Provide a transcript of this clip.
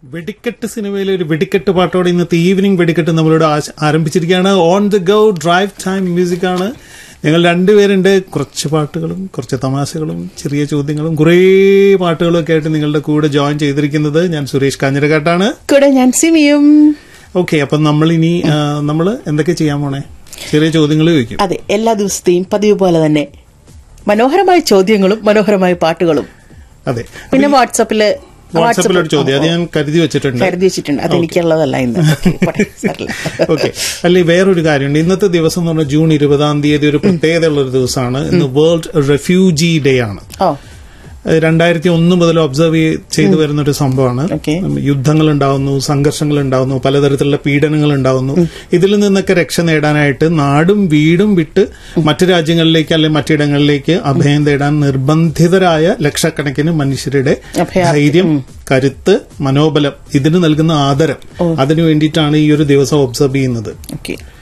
വെടിക്കെട്ട് സിനിമയിലെ ഒരു വെടിക്കെട്ട് പാട്ടോടെ ഇന്നത്തെ ഈവനിങ് വെടിക്കെട്ട് നമ്മളോട് ആശ- ആരംഭിച്ചിരിക്കുകയാണ് on the go drive time music ആണ് ഞങ്ങൾ രണ്ടുപേരുണ്ട് കുറച്ച് പാട്ടുകളും കുറച്ച് തമാശകളും ചെറിയ ചോദ്യങ്ങളും കുറേ പാട്ടുകളും ഒക്കെ ആയിട്ട് നിങ്ങളുടെ കൂടെ ജോയിൻ ചെയ്തിരിക്കുന്നത് ഞാൻ സുരേഷ് കാഞ്ഞിരക്കാട്ടാണ് കൂടെ ഞാൻ സിമിയും ഓക്കെ അപ്പം നമ്മൾ ഇനി നമ്മൾ എന്തൊക്കെ ചെയ്യാൻ പോണേ ചെറിയ ചോദ്യങ്ങൾ ചോദിക്കും അതെ എല്ലാ ദിവസത്തെയും പതിവ് പോലെ തന്നെ മനോഹരമായ ചോദ്യങ്ങളും മനോഹരമായ പാട്ടുകളും അതെ പിന്നെ വാട്സപ്പില് വാട്സാപ്പിൽ ഒരു ചോദ്യം അത് ഞാൻ കരുതി വെച്ചിട്ടുണ്ട് കരുതി വെച്ചിട്ടുണ്ട് അതെനിക്കുള്ളതല്ല ഇന്ന് ഓക്കേ, പോട്ടെ, സാരമില്ല. ഓക്കെ അല്ലെ വേറൊരു കാര്യമുണ്ട് ഇന്നത്തെ ദിവസം എന്ന് പറഞ്ഞാൽ ജൂൺ ഇരുപതാം തീയതി ഒരു പ്രത്യേകതയുള്ള ഒരു ദിവസമാണ് ഇന്ന് വേൾഡ് റെഫ്യൂജി ഡേ ആണ് ഓ രണ്ടായിരത്തി ഒന്ന് മുതൽ ഒബ്സർവ് ചെയ്തു വരുന്ന ഒരു സംഭവമാണ് Okay. യുദ്ധങ്ങൾ ഉണ്ടാവുന്നു സംഘർഷങ്ങൾ ഉണ്ടാവുന്നു പലതരത്തിലുള്ള പീഡനങ്ങൾ ഉണ്ടാവുന്നു ഇതിൽ നിന്നൊക്കെ രക്ഷ നേടാനായിട്ട് നാടും വീടും വിട്ട് മറ്റു രാജ്യങ്ങളിലേക്ക് അല്ലെങ്കിൽ മറ്റിടങ്ങളിലേക്ക് അഭയം തേടാൻ നിർബന്ധിതരായ ലക്ഷക്കണക്കിന് മനുഷ്യരുടെ അഭയാർത്ഥി. ധൈര്യം കരുത്ത് മനോബലം ഇതിന് നൽകുന്ന ആദരം അതിനു വേണ്ടിയിട്ടാണ് ഈ ഒരു ദിവസം ഒബ്സർവ് ചെയ്യുന്നത് ഓക്കെ